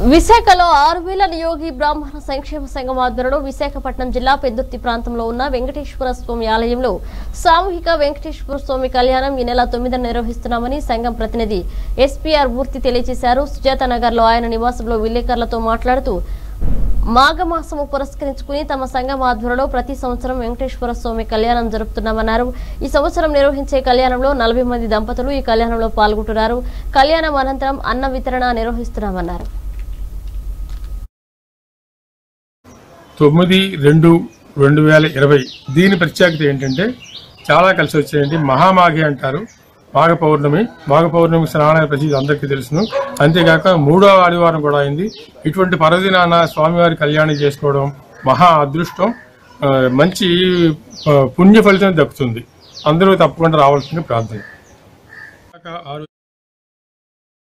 విశాఖలో ఆరు వేల నియోగి బ్రాహ్మణ సంక్షేమ సంఘం ఆధ్వర్యంలో విశాఖపట్నం జిల్లా పెద్దుర్తి ప్రాంతంలో ఉన్న వెంకటేశ్వర స్వామి ఆలయంలో సామూహిక వెంకటేశ్వర స్వామి కళ్యాణం ఈ నెల తొమ్మిదిన నిర్వహిస్తున్నామని సంఘం ప్రతినిధి ఎస్పీఆర్ మూర్తి తెలియజేశారు సుజాత నగర్ లో ఆయన నివాసంలో విలేకరులతో మాట్లాడుతూ మాఘమాసము పురస్కరించుకుని తమ సంఘం ఆధ్వర్యంలో ప్రతి సంవత్సరం వెంకటేశ్వర స్వామి కళ్యాణం జరుపుతున్నామన్నారు ఈ సంవత్సరం నిర్వహించే కళ్యాణంలో నలభై మంది దంపతులు ఈ కళ్యాణంలో పాల్గొంటున్నారు కళ్యాణం అనంతరం అన్న వితరణ నిర్వహిస్తున్నామన్నారు తొమ్మిది రెండు రెండు వేల ఇరవై దీని ప్రత్యేకత ఏంటంటే చాలా కలిసి వచ్చాయండి మహామాఘి అంటారు మాఘ పౌర్ణమి మాఘ పౌర్ణమి స్నానాల ప్రసిద్ధి అందరికీ తెలుసును అంతేకాక మూడో ఆదివారం కూడా అయింది ఇటువంటి పర్వదినాన స్వామివారి కళ్యాణం చేసుకోవడం మహా అదృష్టం ఆ, మంచి ఆ, పుణ్య ఫలితం దక్కుతుంది అందరూ తప్పకుండా రావాల్సిన ప్రార్థన ఆరు